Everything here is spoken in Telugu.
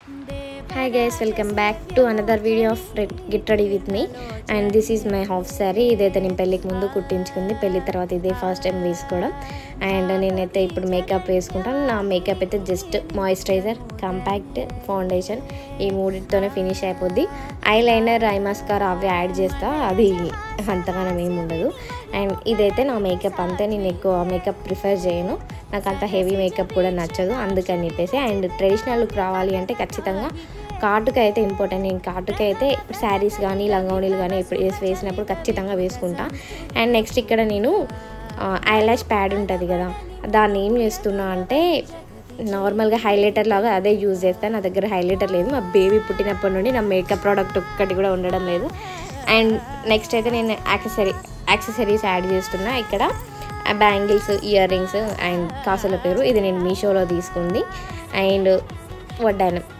hi guys welcome back to another video of get ready with me and this is my half sari ఇదైతే నేను పెళ్ళికి ముందు కుట్టించుకుంది పెళ్ళి తర్వాత ఇదే ఫస్ట్ టైం వేసుకోవడం అండ్ నేనైతే ఇప్పుడు మేకప్ వేసుకుంటాను నా మేకప్ అయితే జస్ట్ మాయిశ్చరైజర్ కంపాక్ట్ ఫౌండేషన్ ఈ మూడితోనే ఫినిష్ అయిపోద్ది ఐ లైనర్ ఐ మస్కార్ అవి యాడ్ చేస్తా అది అంతగానం ఏమి ఉండదు అండ్ ఇదైతే నా మేకప్ అంతే నేను ఎక్కువ మేకప్ ప్రిఫర్ చేయను నాకు అంత హెవీ మేకప్ కూడా నచ్చదు అందుకని చెప్పేసి అండ్ ట్రెడిషనల్ లుక్ రావాలి అంటే ఖచ్చితంగా కాటుక అయితే ఇంపార్టెంట్ నేను కాటుక అయితే శారీస్ కానీ లంగావణీలు కానీ ఇప్పుడు వేసి వేసినప్పుడు ఖచ్చితంగా వేసుకుంటా అండ్ నెక్స్ట్ ఇక్కడ నేను ఐలాష్ ప్యాడ్ ఉంటుంది కదా దాన్ని ఏం చేస్తున్నా అంటే నార్మల్గా హైలైటర్ లాగా అదే యూజ్ చేస్తాను నా దగ్గర హైలైటర్ లేదు మా బేబీ పుట్టినప్పటి నుండి నా మేకప్ ప్రోడక్ట్ ఒక్కటి కూడా ఉండడం లేదు అండ్ నెక్స్ట్ అయితే నేను యాక్సెసరీ యాక్సెసరీస్ యాడ్ చేస్తున్నా ఇక్కడ బ్యాంగిల్స్ ఇయర్ రింగ్స్ అండ్ కాసుల పేరు ఇది నేను మీషోలో తీసుకుంది అండ్ వడ్డానం